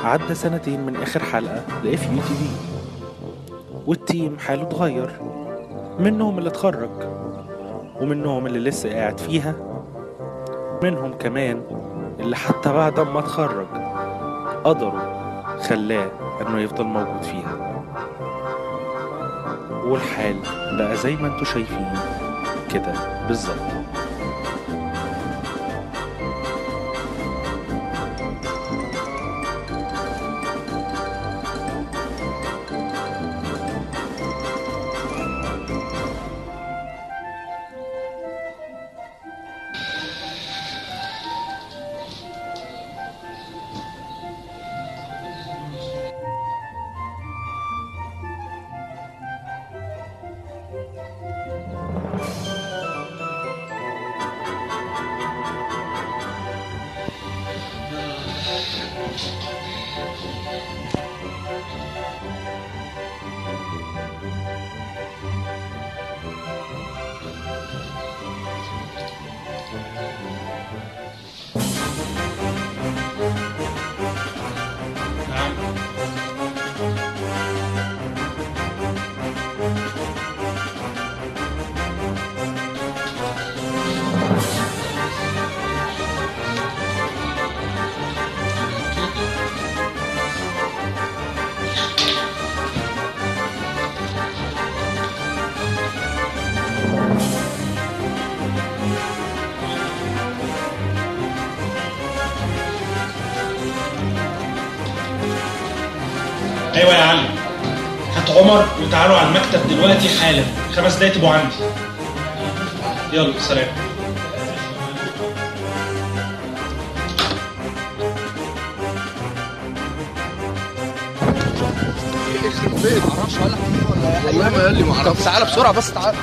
عدى سنتين من آخر حلقة لإف يو تي في والتيم حاله اتغير منهم اللي اتخرج ومنهم اللي لسه قاعد فيها منهم كمان اللي حتى بعد ما اتخرج قدروا خلاه انه يفضل موجود فيها والحال بقى زي ما انتوا شايفين كده بالظبط ايوه يا علي هات عمر وتعالوا على المكتب دلوقتي حالا خمس دقايق تبقوا عندي يلا سلام والله ما قال لي ما اعرفش تعالى بسرعه بس تعالى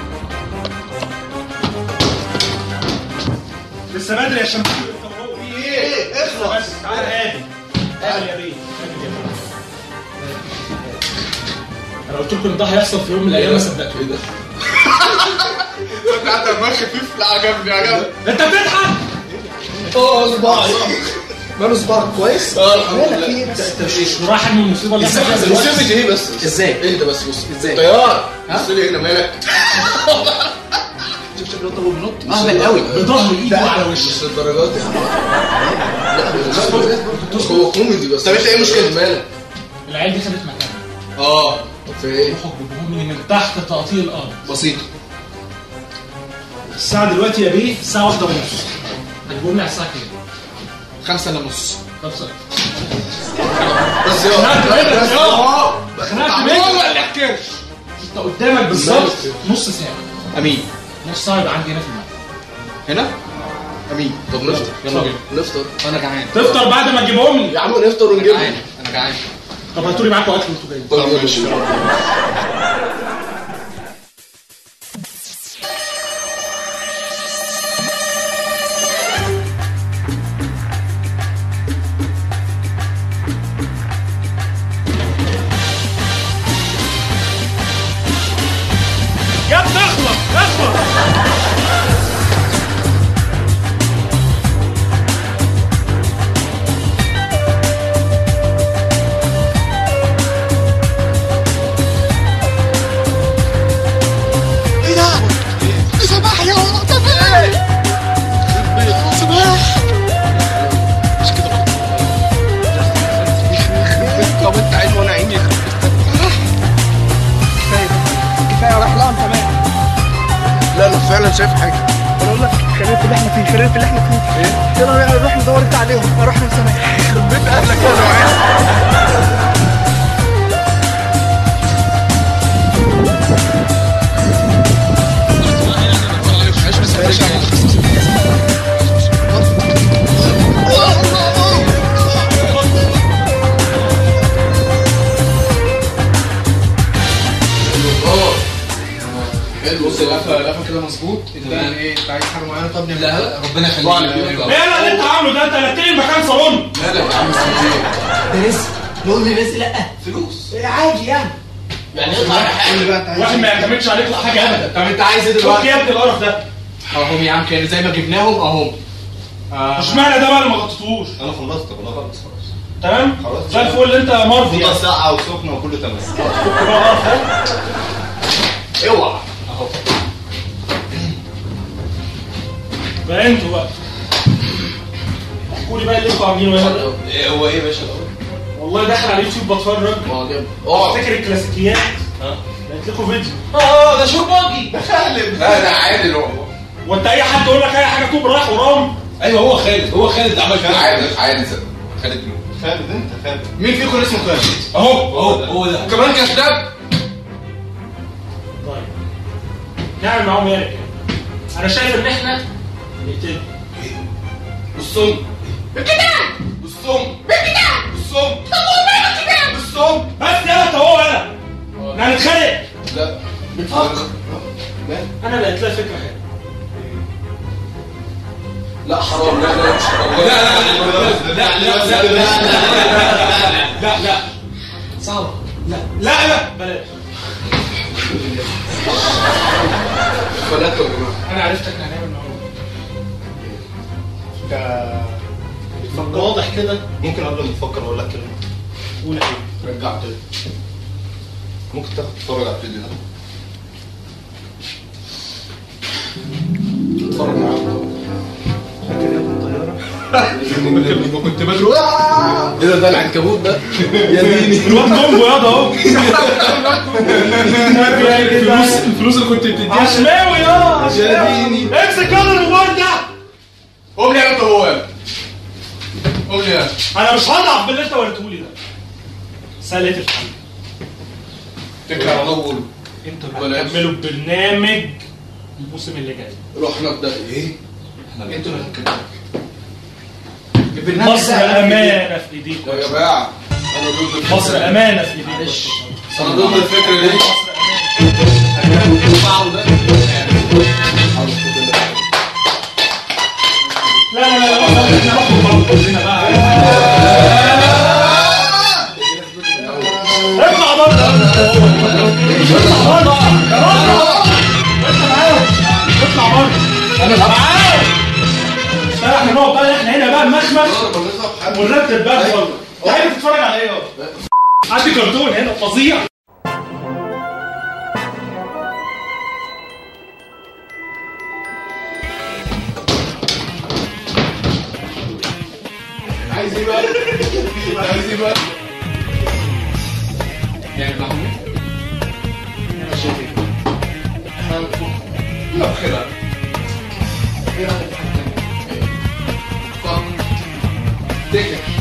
لسه بدري يا شمس في ايه؟ اخلص بس تعالى هادي تعالى يا بيه هادي يا بيه. انا قلت لكم ان ده هيحصل في يوم من الايام ما صدقتوا ايه ده؟ فكرت دماغ خفيف لا عجبني عجبني انت بتضحك اه صباعي ماله صباعك كويس؟ اه الحمد لله انت مش رايح من المصيبه اللي احنا فيها دلوقتي مصيبة ايه بس؟ ازاي؟ اهدى بس بص ازاي؟ طيار بص لي هنا مالك شوف شكله طب بنط اهبل قوي بظهر ايده على وشه مش للدرجات دي لا هو كوميدي بس طب انت ايه مشكلة مالك؟ العيال دي خدت مكانها اه طب في ايه؟ حكم من تحت تقطيع الارض بسيط الساعه دلوقتي يا بيه الساعه واحدة ونص هتقول لي على الساعه كام؟ خمسة الا نص طب سلام بس يا خنقت منك بس يا اه خنقت منك والله اللي احكيش انت قدامك بالظبط نص ساعه امين نص ساعه يبقى عندي هنا في المكتب هنا؟ امين طب نفطر يلا بينا نفطر انا جعان تفطر بعد ما تجيبهم لي يا عم نفطر ونجيب جعان انا جعان طب هاتوا لي معاكم اكل وانتوا جايين طب ماشي يا ابني اخلص اخلص ايه ده؟ دي صباح يا والله طب ايه؟ صباح مش كده برضه طب انت عين وانا عيني كفايه كفايه راح لها تمام لا انا فعلا شايف حاجه انا اقول لك خلينا في اللي احنا فيه خلينا في اللي احنا فيه ايه؟ يلا نروح ندور انت عليهم نروح نسامح يخرب بيت اهلك يا نوعين حلو بص لفه لفه كده مظبوط انت ايه انت عايز حاجه معينه طب لا لا ربنا يخليك ايه اللي انت عامله ده انت نقلتني مكان صالون مالك يا عم سنتين ده رزق نقول لي رزق لا فلوس عادي يعني يعني اطلع قول لي بقى انت عايز واحد ما يعتمدش عليك لا حاجه ابدا طب انت عايز ايه شوف دلوقتي؟ يا ابني القرف ده اهم يا عم كان زي ما جبناهم اهم اشمعنى ده بقى اللي ما غطيتوش انا خلصت انا خلص خلاص تمام خلاص. زي الفل انت مرضي فوطه يعني. ساقعه وسخنه وكله تمام فك بقى غلط، ها؟ اوعى اهو بقى انتوا بقى احكوا لي بقى اللي انتوا عاملينه هنا إيه هو ايه يا باشا الاول؟ والله داخل على اليوتيوب بتفرج ما جاب اقعد افتكر الكلاسيكيات ها لقيت لكم فيديو اه ده شرباجي ده خالد لا ده عادل هو وانت اي حد يقول لك اي حاجه طوب راح ورام ايوه هو خالد هو خالد عمل كده عادل عادل خالد مين؟ خالد انت خالد مين فيكم اسمه خالد؟ اهو اهو هو ده كمان كذاب طيب نعمل معاهم ايه كده انا شايف ان احنا نقتل بالصم بالصم بالصم بالصم بس يلا انت هو انا احنا هنتخانق لا انا لقيت لها فكره حلوه لا حرام لا لا مش حرام لا لا لا لا لا لا لا لا صعبة لا لا بلاش فلاتوا يا جماعة انا عرفت احنا هنعمل معاهم انت واضح كده ممكن قبل ما تفكر اقول لك كلمة قول ايه رجع تاني ممكن تاخد تتفرج على الفيديو ده اتفرج معاهم لما كنت بدرو ايه ده ده العنكبوت ده يا ديني الواد كومبو ياض اهو الفلوس الفلوس اللي كنت بتديها عشماوي يا يا ديني امسك يلا الموبايل ده قوم لي يا انت هو يلا. قوم لي يا انا مش هضعف باللي انت وريتهولي ده سلة الحل فكرة على طول انتوا بلاش. اللي هتكملوا البرنامج الموسم اللي جاي رحنا بدا ايه انتوا اللي هتكلموا مصر امانه في ايديكم يا جماعه انا ضد الفكرة مصر دي. امانه في ايديكم انا ضد الفكره دي مصر امانه لا لا لا لا احنا ناخد بعض كلنا بقى اطلع بره اطلع بره انت معاهم اطلع بره انا معاهم لا احنا نقعد بقى احنا هنا بقى مخمخ ونرتب بقى بره عايز تتفرج على ايه اهو عندي كرتون هنا فظيع عايز ايه بقى عايز ايه بقى يعني محمود انا شايف ايه احنا هنفوق لا خير ايه رايك في حاجه ثانيه فك تكتك